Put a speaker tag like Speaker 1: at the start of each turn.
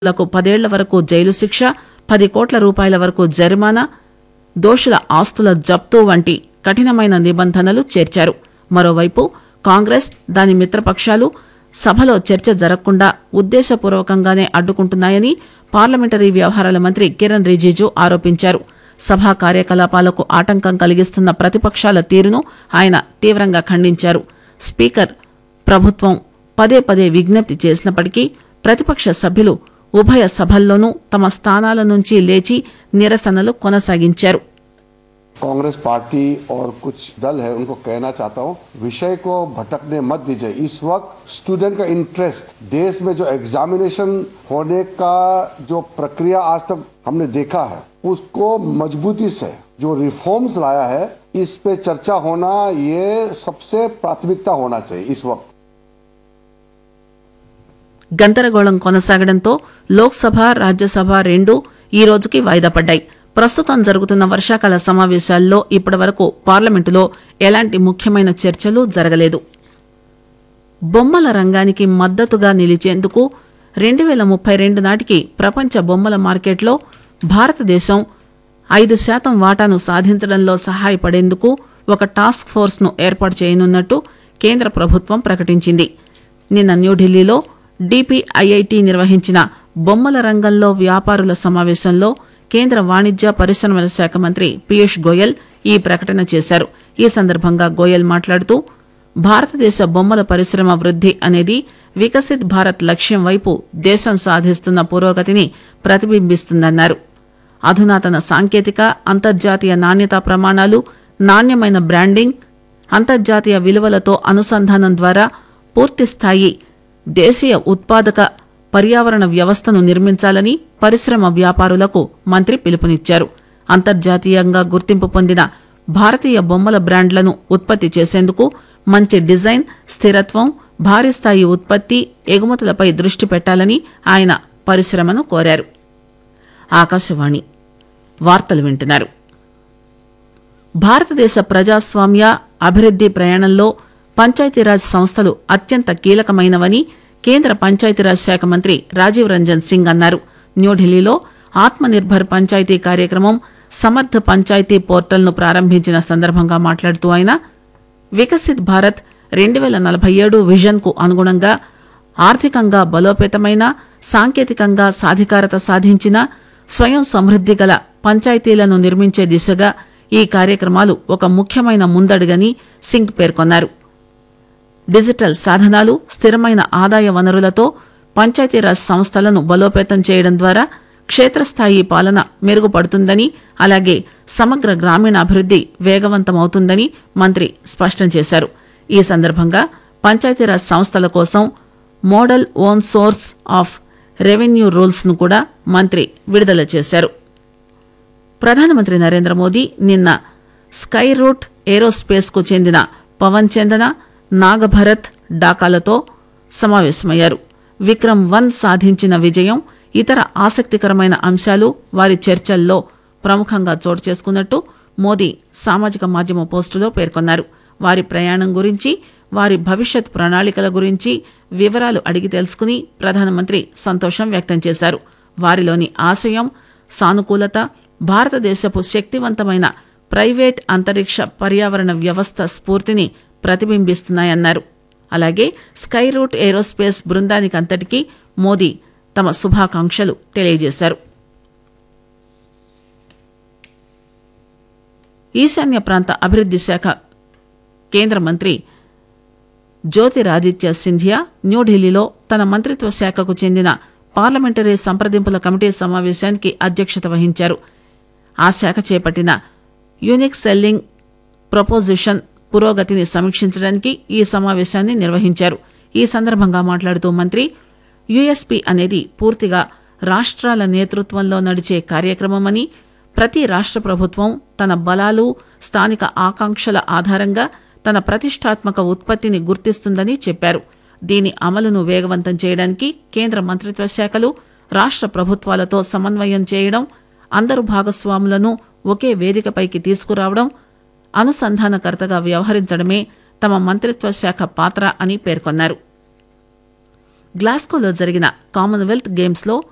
Speaker 1: లకు పదేళ్ల వరకు జైలు శిక్ష పది కోట్ల రూపాయల వరకు జరిమానా దోషుల ఆస్తుల జప్తు వంటి కఠినమైన నిబంధనలు చేర్చారు మరోవైపు కాంగ్రెస్ దాని మిత్రపక్షాలు సభలో చర్చ జరగకుండా ఉద్దేశపూర్వకంగానే అడ్డుకుంటున్నాయని పార్లమెంటరీ వ్యవహారాల మంత్రి కిరణ్ రిజిజు ఆరోపించారు సభా కార్యకలాపాలకు ఆటంకం కలిగిస్తున్న ప్రతిపక్షాల తీరును ఆయన తీవ్రంగా ఖండించారు స్పీకర్ ప్రభుత్వం పదే పదే విజ్ఞప్తి చేసినప్పటికీ ప్రతిపక్ష సభ్యులు ఉభయ సభల్లోనూ తమ స్థానాల నుంచి లేచి నిరసనలు కొనసాగించారు
Speaker 2: कांग्रेस पार्टी और कुछ दल है उनको कहना चाहता हूं विषय को भटकने मत दीजिए इस वक्त स्टूडेंट का इंटरेस्ट देश में जो एग्जामिनेशन होने का जो प्रक्रिया आज तक हमने देखा है उसको मजबूती से जो रिफॉर्म्स लाया है इस पे चर्चा होना ये सबसे प्राथमिकता होना चाहिए इस वक्त
Speaker 1: గందరగోళం కొనసాగడంతో లోక్సభ రాజ్యసభ రెండూ ఈ రోజుకి వాయిదా పడ్డాయి ప్రస్తుతం జరుగుతున్న వర్షాకాల సమావేశాల్లో ఇప్పటివరకు పార్లమెంటులో ఎలాంటి ముఖ్యమైన చర్చలు జరగలేదు బొమ్మల రంగానికి మద్దతుగా నిలిచేందుకు రెండు వేల ముప్పై రెండు నాటికి ప్రపంచ బొమ్మల మార్కెట్లో భారతదేశం ఐదు శాతం వాటాను సాధించడంలో సహాయపడేందుకు ఒక టాస్క్ ఫోర్స్ను ఏర్పాటు చేయనున్నట్టు కేంద్ర ప్రభుత్వం ప్రకటించింది నిన్న న్యూఢిల్లీలో డిపిఐఐటి నిర్వహించిన బొమ్మల రంగంలో వ్యాపారుల సమావేశంలో కేంద్ర వాణిజ్య పరిశ్రమల శాఖ మంత్రి పీయూష్ గోయల్ ఈ ప్రకటన చేశారు ఈ సందర్భంగా గోయల్ మాట్లాడుతూ భారతదేశ బొమ్మల పరిశ్రమ వృద్ధి అనేది వికసిత్ భారత్ లక్ష్యం వైపు దేశం సాధిస్తున్న పురోగతిని ప్రతిబింబిస్తుందన్నారు అధునాతన సాంకేతిక అంతర్జాతీయ నాణ్యతా ప్రమాణాలు నాణ్యమైన బ్రాండింగ్ అంతర్జాతీయ విలువలతో అనుసంధానం ద్వారా పూర్తిస్థాయి దేశీయ ఉత్పాదక పర్యావరణ వ్యవస్థను నిర్మించాలని పరిశ్రమ వ్యాపారులకు మంత్రి పిలుపునిచ్చారు అంతర్జాతీయంగా గుర్తింపు పొందిన భారతీయ బొమ్మల బ్రాండ్లను ఉత్పత్తి చేసేందుకు మంచి డిజైన్ స్థిరత్వం భారీ స్థాయి ఉత్పత్తి ఎగుమతులపై దృష్టి పెట్టాలని ఆయన పరిశ్రమను కోరారు ఆకాశవాణి వార్తలు వింటున్నారు భారతదేశ ప్రజాస్వామ్య అభివృద్ది ప్రయాణంలో పంచాయతీరాజ్ సంస్థలు అత్యంత కీలకమైనవని కేంద్ర పంచాయతీరాజ్ శాఖ మంత్రి రాజీవ్ రంజన్ సింగ్ అన్నారు న్యూఢిల్లీలో ఆత్మ నిర్భర్ పంచాయతీ కార్యక్రమం సమర్థ పంచాయతీ పోర్టల్ను ప్రారంభించిన సందర్భంగా మాట్లాడుతూ ఆయన వికసిత్ భారత్ రెండు వేల నలభై ఏడు విజన్కు అనుగుణంగా ఆర్థికంగా బలోపేతమైన సాంకేతికంగా సాధికారత సాధించిన స్వయం సమృద్ది గల పంచాయతీలను నిర్మించే దిశగా ఈ కార్యక్రమాలు ఒక ముఖ్యమైన ముందడుగని సింగ్ పేర్కొన్నారు డిజిటల్ సాధనాలు స్థిరమైన ఆదాయ వనరులతో పంచాయతీరాజ్ సంస్థలను బలోపేతం చేయడం ద్వారా క్షేత్రస్థాయి పాలన మెరుగుపడుతుందని అలాగే సమగ్ర గ్రామీణాభివృద్ది వేగవంతమవుతుందని మంత్రి స్పష్టం చేశారు ఈ సందర్భంగా పంచాయతీరాజ్ సంస్థల కోసం model own source of revenue rules ను కూడా మంత్రి విడుదల చేశారు ప్రధానమంత్రి నరేంద్ర మోదీ నిన్న స్కై రూట్ ఏరోస్పేస్ కు చెందిన పవన్ చందన నాగభరత్ డాకాలతో సమావేశమయ్యారు విక్రమ్ వన్ సాధించిన విజయం ఇతర ఆసక్తికరమైన అంశాలు వారి చర్చల్లో ప్రముఖంగా చోటు చేసుకున్నట్టు మోదీ సామాజిక మాధ్యమ పోస్టులో పేర్కొన్నారు వారి ప్రయాణం గురించి వారి భవిష్యత్ ప్రణాళికల గురించి వివరాలు అడిగి తెలుసుకుని ప్రధానమంత్రి సంతోషం వ్యక్తం చేశారు వారిలోని ఆశయం సానుకూలత భారతదేశపు శక్తివంతమైన ప్రైవేట్ అంతరిక్ష పర్యావరణ వ్యవస్థ స్ఫూర్తిని ప్రతిబింబిస్తున్నాయన్నారు అలాగే స్కై రూట్ ఏరోస్పేస్ బృందానికంతటికీ మోదీ తమ శుభాకాంక్షలు తెలియజేశారు ఈశాన్య ప్రాంత అభివృద్ది శాఖ కేంద్ర మంత్రి జ్యోతిరాదిత్య సింధియా న్యూఢిల్లీలో తన మంత్రిత్వ శాఖకు చెందిన పార్లమెంటరీ సంప్రదింపుల కమిటీ సమావేశానికి అధ్యక్షత వహించారు ఆ శాఖ చేపట్టిన యూనిక్ సెల్లింగ్ ప్రపోజిషన్ పురోగతిని సమీక్షించడానికి ఈ సమావేశాన్ని నిర్వహించారు ఈ సందర్భంగా మాట్లాడుతూ మంత్రి యుఎస్పి అనేది పూర్తిగా రాష్ట్రాల నేతృత్వంలో నడిచే కార్యక్రమమని ప్రతి రాష్ట్ర ప్రభుత్వం తన బలాలు స్థానిక ఆకాంక్షల ఆధారంగా తన ప్రతిష్టాత్మక ఉత్పత్తిని గుర్తిస్తుందని చెప్పారు దీని అమలును వేగవంతం చేయడానికి కేంద్ర మంత్రిత్వ శాఖలు రాష్ట్ర ప్రభుత్వాలతో సమన్వయం చేయడం అందరు భాగస్వాములను ఒకే వేదికపైకి తీసుకురావడం అనుసంధానకర్తగా వ్యవహరించడమే తమ మంత్రిత్వ శాఖ పాత్ర అని పేర్కొన్నారు గ్లాస్గోలో జరిగిన కామన్వెల్త్ గేమ్స్లో